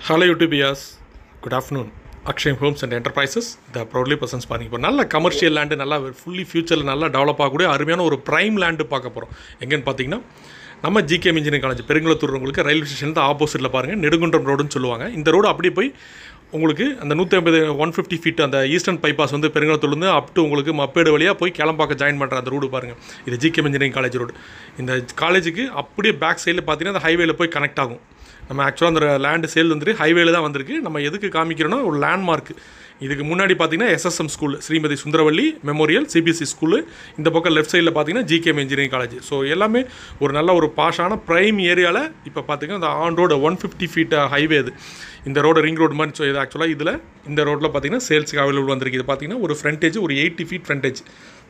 hello YouTubians good afternoon Akshayam homes and enterprises the proudly presents பாருங்க இப்போ நல்ல commercial land நல்லா ஃபுல்லி ஃபியூச்சரில் நல்லா டெவலப் ஆகக்கூடிய அருமையான ஒரு ப்ரைம் லேண்டு பார்க்க போகிறோம் எங்கேன்னு பார்த்தீங்கன்னா நம்ம ஜிகே இன்ஜினியரிங் காலேஜ் பெருங்குளத்தூர் உங்களுக்கு ரயில்வே ஸ்டேஷன் தான் ஆப்போசிட்டில் பாருங்கள் நெடுங்குன்றம் ரோடுன்னு சொல்லுவாங்க இந்த ரோடு அப்படியே போய் உங்களுக்கு அந்த நூற்றி ஐம்பது ஒன் ஃபிஃப்டி ஃபீட் அந்த ஈஸ்டர்ன் பைபாஸ் வந்து பெருங்குளத்தூர்லேருந்து அப் டு உங்களுக்கு மப்பேடு வழியாக போய் கிளம்பாக்க ஜாயின் பண்ணுற அந்த ரோடு பாருங்கள் இது ஜிகே இன்ஜினியரிங் காலேஜ் ரோடு இந்த காலேஜுக்கு அப்படியே பேக் சைடில் பார்த்தீங்கன்னா அந்த ஹைவேல போய் கனெக்ட் ஆகும் நம்ம ஆக்சுவலாக அந்த லேண்டு சேல் வந்துட்டு ஹைவேல தான் வந்திருக்கு நம்ம எதுக்கு காமிக்கிறோன்னா ஒரு லேண்ட்மார்க் இதுக்கு முன்னாடி பார்த்தீங்கன்னா SSM school Shrimati Sundaravalli memorial CBSE school இந்த பக்கம் லெஃப்ட் சைடில் பார்த்தீங்கன்னா ஜிகேஎம் இன்ஜினியரிங் காலேஜ் ஸோ எல்லாமே ஒரு நல்ல ஒரு பாஷான ப்ரைம் ஏரியாவில் இப்போ பார்த்தீங்கன்னா இந்த on road one fifty feet highway இது இந்த ரோடு ரிங் ரோடு மாதிரி ஸோ இது ஆக்சுவலாக இதில் இந்த ரோட்டில் பார்த்தீங்கன்னா சேல்ஸுக்கு அவைலபிள் வந்திருக்கு இது பார்த்தீங்கன்னா ஒரு ஃப்ரண்டேஜ் ஒரு எயிட்டி ஃபீட் ஃப்ரண்டேஜ்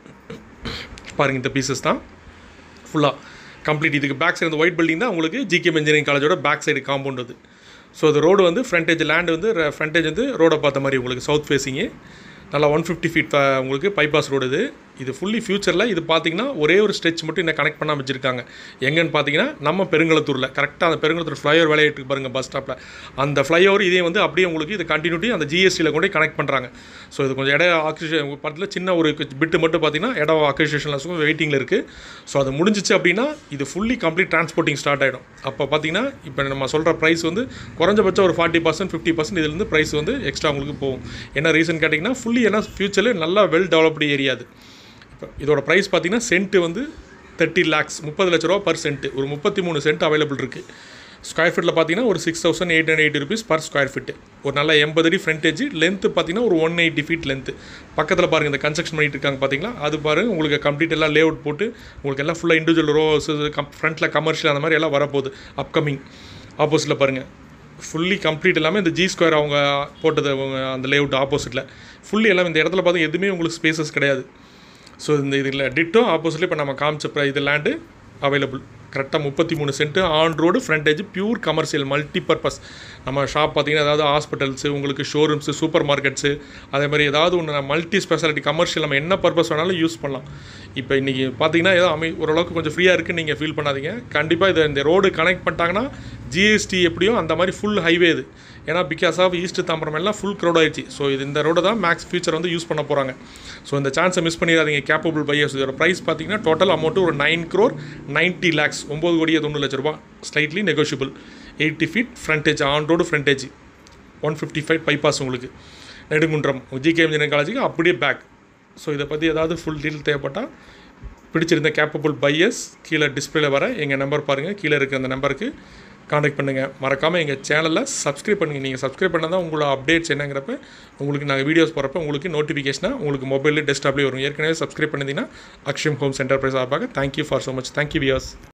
பாருங்கள் இந்த பீசஸ் தான் ஃபுல்லாக கம்ப்ளீட் இதுக்கு பேக் சைடு அந்த ஒயிட் பில்டிங் தான் உங்களுக்கு ஜிகேஎம் இன்ஜினியரிங் காலேஜோட பேக் சைடு காம்பவுண்ட் அது ஸோ அது ரோடு வந்து ஃப்ரண்டேஜ் லேண்ட் வந்து ஃப்ரண்டேஜ் வந்து ரோடை பார்த்த மாதிரி உங்களுக்கு சவுத் ஃபேஸிங்கு நல்லா ஒன் ஃபிஃப்டி ஃபீட் உங்களுக்கு பைபாஸ் ரோடு இது இது ஃபுல்லி ஃபியூச்சரில் இது பார்த்தீங்கன்னா ஒரே ஒரு ஸ்ட்ரெச் மட்டும் இன்னும் கனெக்ட் பண்ணாமல் வச்சுருக்காங்க எங்கன்னு பார்த்தீங்கன்னா நம்ம பெருங்குளத்தூரில் கரெக்டாக அந்த பெருங்குளத்தூர் ஃப்ளைஓவர் வேலையிட்டு பாருங்கள் பஸ் ஸ்டாப்பில் அந்த ஃப்ளைஓவர் இதே வந்து அப்படியே உங்களுக்கு இது கண்டினியூட்டி அந்த ஜிஎஸ்டியில் கொண்டு கனெக்ட் பண்ணுறாங்க ஸோ இது கொஞ்சம் இடம் ஆக்சிஜன் பக்கத்தில் சின்ன ஒரு பிட்டு மட்டும் பார்த்தீங்கன்னா இடம் அக்ரிசேஷனில் வெயிட்டிங்கில் இருக்குது ஸோ அது முடிஞ்சிச்சு அப்படின்னா இது ஃபுல்லி கம்ப்ளீட் டிரான்ஸ்போர்ட்டிங் ஸ்டார்ட் ஆகிடும் அப்போ பார்த்தீங்கன்னா இப்போ நம்ம சொல்கிற ப்ரைஸ் வந்து குறைஞ்சபட்சம் ஒரு ஃபார்ட்டி பர்சன்ட் ஃபிஃப்டி பர்சன்ட் இதுலேருந்து ப்ரைஸ் வந்து எக்ஸ்ட்ரா உங்களுக்கு போகும் என்ன ரீசன் கேட்டிங்கன்னா ஃபுல்லி ஏன்னா ஃபியூச்சரில் நல்லா வெல் டெவலப்டு ஏரியா அது இப்போ இதோட ப்ரைஸ் பார்த்தீங்கன்னா சென்ட்டு வந்து தேர்ட்டி லேக்ஸ் முப்பது லட்ச ரூபா பர் சென்ட் ஒரு முப்பத்தி மூணு சென்ட் அவைலபிள் இருக்குது ஸ்கொயர் ஃபீட்டில் பார்த்தீங்கன்னா ஒரு six thousand eight hundred eighty rupees per square feet ஒரு நல்ல எண்பது அடி ஃப்ரண்ட்டேஜ் லென்த்து பார்த்தீங்கன்னா ஒரு ஒன் எயிட்டி ஃபீட் லென்த்து பக்கத்தில் பாருங்கள் இந்த கன்ஸ்ட்ரக்ஷன் பண்ணிட்டு இருக்காங்க பார்த்தீங்களா அது பாருங்கள் உங்களுக்கு கம்ப்ளீட் எல்லாம் லே அவுட் போட்டு உங்களுக்கு எல்லாம் ஃபுல்லாக இண்டிவிஜுவல் ரோஸ் கம் ஃப்ரண்ட்டில் கமர்ஷியல் அந்த மாதிரி எல்லாம் வரப்போகுது அப்கமிங் ஆப்போசிட்டில் பாருங்கள் ஃபுல்லி கம்ப்ளீட் எல்லாமே இந்த ஜி ஸ்கொயர் அவங்க போட்டது அவங்க அந்த லே அவுட் ஆப்போசிட்டில் ஃபுல்லி எல்லாமே இந்த இடத்துல பார்த்தா எதுவுமே உங்களுக்கு ஸ்பேசஸ் கிடையாது ஸோ இந்த இதில் டிட்டோ ஆப்போசிட்ல இப்போ நம்ம காமிச்ச ப்ரை இது லேண்டு அவைலபிள் கரெக்டாக முப்பத்தி மூணு cent on road frontage pure commercial multi purpose நம்ம ஷாப் பார்த்தீங்கன்னா ஏதாவது ஹாஸ்பிட்டல்ஸு உங்களுக்கு ஷோரூம்ஸு சூப்பர் மார்க்கெட்ஸு அதே மாதிரி ஏதாவது ஒன்று மல்டி ஸ்பெஷாலிட்டி கமர்ஷியல் நம்ம என்ன பர்பஸ் வேணாலும் யூஸ் பண்ணலாம் இப்போ இன்றைக்கி பார்த்தீங்கன்னா ஏதோ அமை ஓரளவுக்கு கொஞ்சம் ஃப்ரீயாக இருக்குன்னு நீங்கள் ஃபீல் பண்ணாதீங்க கண்டிப்பாக இதை இந்த ரோடு கனெக்ட் பண்ணிட்டாங்கன்னா ஜிஎஸ்டி எப்படியோ அந்த மாதிரி ஃபுல் ஹைவே இது ஏன்னா பிகாஸ் ஆஃப் ஈஸ்ட் தாம்பரம் எல்லாம் ஃபுல் க்ரௌட் ஆயிடுச்சு ஸோ இது இந்த ரோடை தான் மேக்ஸ் ஃபியூச்சர் வந்து யூஸ் பண்ண போகிறாங்க ஸோ இந்த சான்ஸை மிஸ் பண்ணிடாதீங்க கேப்பபிள் பையர்ஸ் இதோட ப்ரைஸ் பார்த்தீங்கன்னா டோட்டல் அமௌண்ட்டு ஒரு நைன் க்ரோர் நைன்ட்டி லேக்ஸ் ஒம்பது கோடியே தொண்ணூறு லட்ச ரூபா slightly negotiable eighty feet frontage on road frontage one fifty five bypass உங்களுக்கு நெடுங்குன்றம் ஜிகே இன்ஜினியரிங் காலேஜுக்கு அப்படியே பேக் ஸோ இதை பற்றி ஏதாவது ஃபுல் டீல் தேவைப்பட்டால் பிடிச்சிருந்த கேப்பபிள் பையர்ஸ் கீழே டிஸ்பிளேல வர எங்கள் நம்பர் பாருங்கள் கீழே இருக்க அந்த நம்பருக்கு காண்டாக்ட் பண்ணுங்கள் மறக்காமல் எங்கள் சேனலில் சப்ஸ்கிரைப் பண்ணுங்கள் நீங்கள் சப்ஸ்கிரைப் பண்ணால் தான் உங்களோட அப்டேட்ஸ் என்னங்கிறப்ப உங்களுக்கு நாங்கள் வீடியோஸ் போகிறப்ப உங்களுக்கு நோட்டிஃபிகேஷனாக உங்களுக்கு மொபைலில் டெஸ்க்டாப்லேயே வரும் ஏற்கனவே சப்ஸ்கிரைப் பண்ணிங்கன்னா அக்ஷயம் ஹோம் சென்டர் பிரைஸ் ஆப்பாக thank you for so much thank you wears